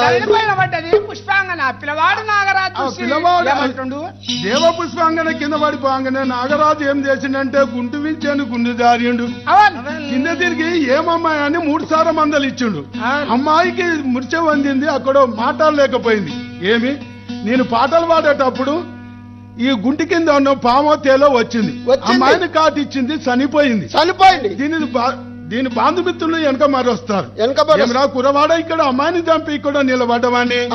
ధరణి పైన పడ్డది పుష్పాంగన పిల్లవాడు నాగరాజు ఆ చూసి పిల్లవాడు- ఏమంటుండు దేవ పుష్పాంగన కింద పడిపోగానే నాగరాజు ఏం చేసిండంటే గుంటు వించాను గుండు జారిండు అవును కింద తిరిగి ఏమమ్మాయి అని మూడు సార్లు మందలు ఇచ్చిండు అవును. అమ్మాయికి మృత్య వందింది అక్కడ మాట్లాడలేకపోయింది ఏమి నేను పాటలు పాడేటప్పుడు ఈ గుంటి కింద ఉన్న పామో తేలో వచ్చింది వచ్చింది. అమ్మాయిని కాటి ఇచ్చింది చనిపోయింది చనిపోయింది దీని బా- దీని బాంధుమిత్రులు వెనక మరొస్తారు వెనకబడి ఏమరా కురవాడ ఇక్కడ అమ్మాయిని చంపి ఇక్కడ నిలబడ్డవాడిని